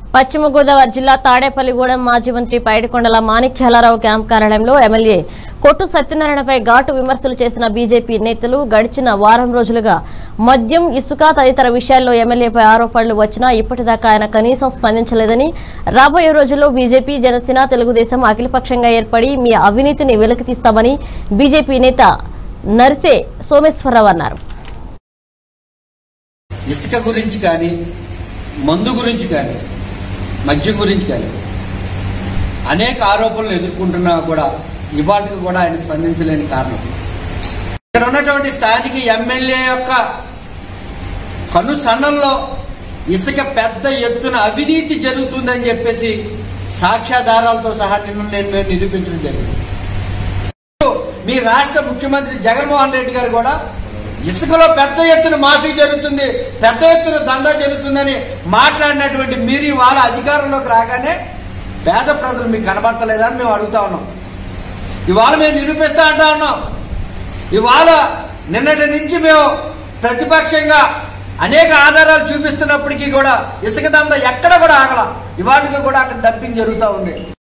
పశ్చిమ గోదావరి జిల్లా తాడేపల్లిగూడెం మాజీ మంత్రి పైడికొండల మాణిక్యాలరావు క్యాంప్ కార్యాలయంలో ఎమ్మెల్యే కొట్టు సత్యనారాయణపై ఘాటు విమర్శలు చేసిన బీజేపీ నేతలు గడిచిన వారం రోజులుగా మద్యం ఇసుక తదితర విషయాల్లో ఎమ్మెల్యేపై ఆరోపణలు వచ్చినా ఇప్పటిదాకా ఆయన కనీసం స్పందించలేదని రాబోయే రోజుల్లో బీజేపీ జనసేన తెలుగుదేశం అఖిలపక్షంగా ఏర్పడి మీ అవినీతిని వెలికితీస్తామని బీజేపీ నేత నర్సే సోమేశ్వరరావు అన్నారు ఇసుక గురించి కానీ మందు గురించి కానీ మద్యం గురించి కానీ అనేక ఆరోపణలు ఎదుర్కొంటున్నా కూడా ఇవాటికి కూడా ఆయన స్పందించలేని కారణం ఇక్కడ ఉన్నటువంటి స్థానిక ఎమ్మెల్యే యొక్క కను సన్నల్లో ఇసుక పెద్ద ఎత్తున అవినీతి జరుగుతుందని చెప్పేసి సాక్ష్యాధారాలతో సహా నిన్న నేను నేను నిరూపించడం జరిగింది మీ రాష్ట్ర ముఖ్యమంత్రి జగన్మోహన్ రెడ్డి గారు కూడా ఇసుకలో పెద్ద ఎత్తున మాఫీ జరుగుతుంది పెద్ద ఎత్తున దందా జరుగుతుందని మాట్లాడినటువంటి మీరు ఇవాళ అధికారంలోకి రాగానే పేద ప్రజలు మీకు కనబడతలేదని మేము అడుగుతా ఉన్నాం ఇవాళ మేము నిరూపిస్తా అంటా ఉన్నాం ఇవాళ నిన్నటి నుంచి మేము ప్రతిపక్షంగా అనేక ఆధారాలు చూపిస్తున్నప్పటికీ కూడా ఇసుక దందా ఎక్కడ కూడా ఆగల ఇవాళకి కూడా అక్కడ డంపింగ్ జరుగుతూ ఉంది